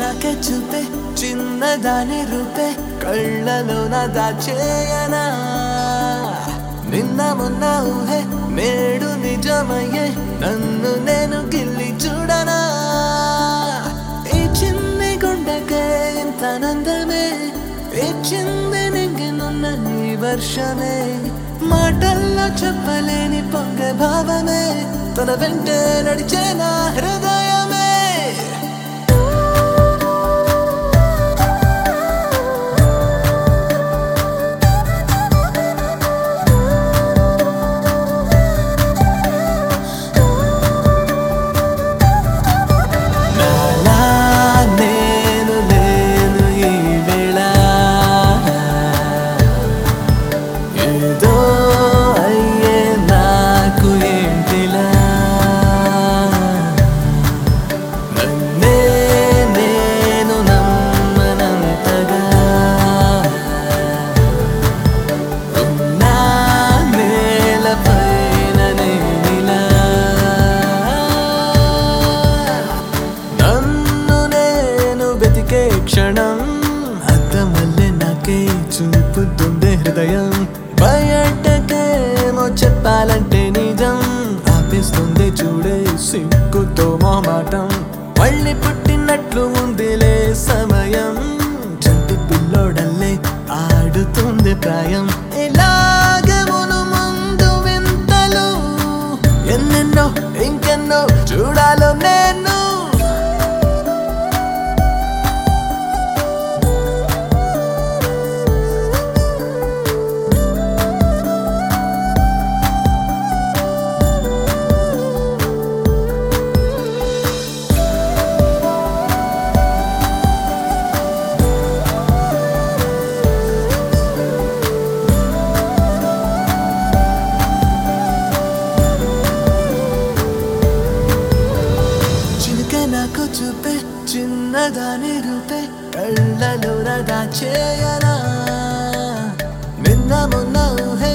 నాకే చూపే చిన్నదాని రూపే కళ్ళలో నా దాచేయనా నిన్న మొన్న ఊహే నేడు నిజమయ్యే నన్ను నేను గిల్లి చూడనా ఈ చిన్ని గుండెకే ఇంత ఆనందమే ఇచ్చింది నింగినున్న నీ వర్షమే మాటల్లో చెప్పలేని పొంగ భావమే తన వెంటే నడిచే నా హృదయమే నాలా నేను లేను ఈ వేళ ఏదో అయ్యే నాకు ఏంటిలా నన్నే నేను నమ్మనంతగా ఉన్నా నేలపైన నేనిలా నన్ను నేను వెతికే క్షణం అద్దమల్లె నాకే చూపుతుంది హృదయం బయటకేమో చెప్పాలంటే నిజం ఆపిస్తుంది చూడే సిగ్గుతో మొహమాటం మళ్ళీ పుట్టినట్లు ఉందిలే సమయం చంటి పిల్లోడల్లే ఆడుతుంది ప్రాయం ఇలాగే మును ముందు వింతలు ఎన్నెన్నో ఇంకెన్నో చూడాలో నేను చిలుక నాకు చూపే చిన్నదాని రూపే కళ్ళలో దాచేయనా నిన్న మొన్న ఊహే